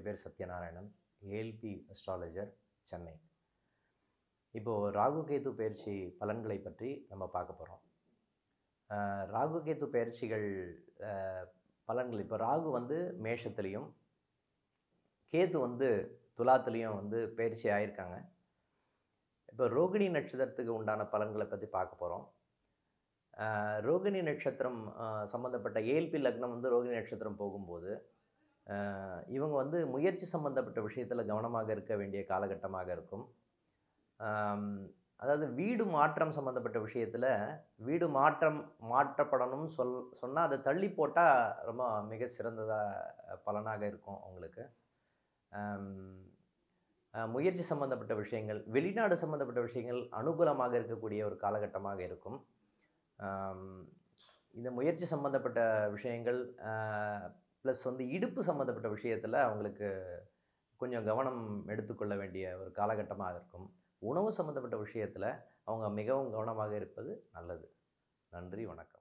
பேர் Sathyanarayanan ALP astrologer Chennai இப்போது ராகு கேது பயிற்சி பலன்களை பற்றி நம்ம பார்க்க போகிறோம் ராகு கேது பயிற்சிகள் அஹ், பலன்கள் இப்போ ராகு வந்து மேஷத்துலேயும் கேது வந்து துலாத்துலேயும் வந்து பயிற்சி ஆயிருக்காங்க இப்போ ரோகிணி நட்சத்திரத்துக்கு உண்டான பலன்களை பற்றி பார்க்க போகிறோம் ரோகிணி நட்சத்திரம் அஹ், சம்மந்தப்பட்ட ஏல்பி லக்னம் வந்து ரோகிணி நட்சத்திரம் போகும்போது அஹ், இவங்க வந்து முயற்சி சம்மந்தப்பட்ட விஷயத்தில் கவனமாக இருக்க வேண்டிய காலகட்டமாக இருக்கும் ஆம், அதாவது வீடு மாற்றம் சம்மந்தப்பட்ட விஷயத்தில் வீடு மாற்றம் மாற்றப்படணும்னு சொல் சொன்னால் அதை தள்ளி போட்டால் ரொம்ப மிக சிறந்ததாக பலனாக இருக்கும் அவங்களுக்கு ஆம், அஹ், முயற்சி சம்மந்தப்பட்ட விஷயங்கள் வெளிநாடு சம்மந்தப்பட்ட விஷயங்கள் அனுகூலமாக இருக்கக்கூடிய ஒரு காலகட்டமாக இருக்கும் ஆம், இந்த முயற்சி சம்மந்தப்பட்ட விஷயங்கள் ப்ளஸ் வந்து இடுப்பு சம்மந்தப்பட்ட விஷயத்தில் அவங்களுக்கு கொஞ்சம் கவனம் எடுத்துக்கொள்ள வேண்டிய ஒரு காலகட்டமாக இருக்கும் உணவு சம்மந்தப்பட்ட விஷயத்தில் அவங்க மிகவும் கவனமாக இருப்பது நல்லது நன்றி வணக்கம்